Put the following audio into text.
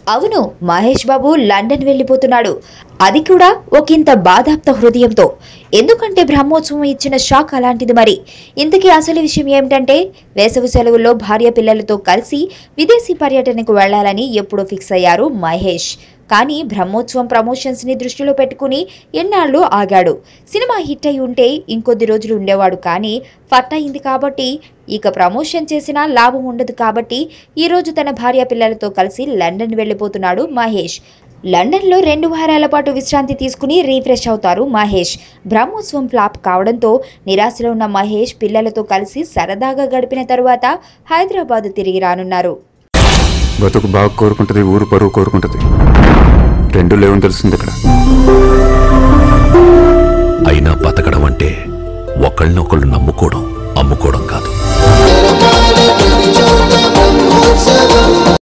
అవును మహేష్ బాబు లండన్ వెళ్ళిపోతున్నాడు అది కూడా ఒకంత బాధాప్త హృదయంతో ఎందుకంటే బ్రహ్మోత్సవం ఇచ్చిన షాక్ అలాంటిది మరి ఇంతకీ అసలు విషయం ఏమిటంటే వేసవి సెలవుల్లో భార్య పిల్లలతో కలిసి విదేశీ పర్యటనకు వెళ్లాలని ఎప్పుడో ఫిక్స్ అయ్యారు మహేష్ కానీ బ్రహ్మోత్సవం ప్రమోషన్స్ ని దృష్టిలో పెట్టుకుని ఎన్నాళ్ళు ఆగాడు సినిమా హిట్ అయి ఉంటే ఇంకొద్ది రోజులు ఉండేవాడు కానీ ఫట్ అయింది కాబట్టి ఇక ప్రమోషన్ చేసినా లాభం ఉండదు కాబట్టి ఈ రోజు తన భార్య పిల్లలతో కలిసి లండన్ వెళ్ళిపోతున్నాడు మహేష్ లండన్లో రెండు వారాల పాటు విశ్రాంతి తీసుకుని రీఫ్రెష్ అవుతారు మహేష్ బ్రహ్మోత్సవం ఫ్లాప్ కావడంతో నిరాశలో ఉన్న మహేష్ పిల్లలతో కలిసి సరదాగా గడిపిన తరువాత హైదరాబాద్ తిరిగి రానున్నారు బతుకు బాగా కోరుకుంటది ఊరు పరువు కోరుకుంటది రెండు లేవని తెలిసింది ఇక్కడ అయినా బతకడం అంటే ఒకళ్ళనొకళ్ళు నమ్ముకోవడం అమ్ముకోవడం కాదు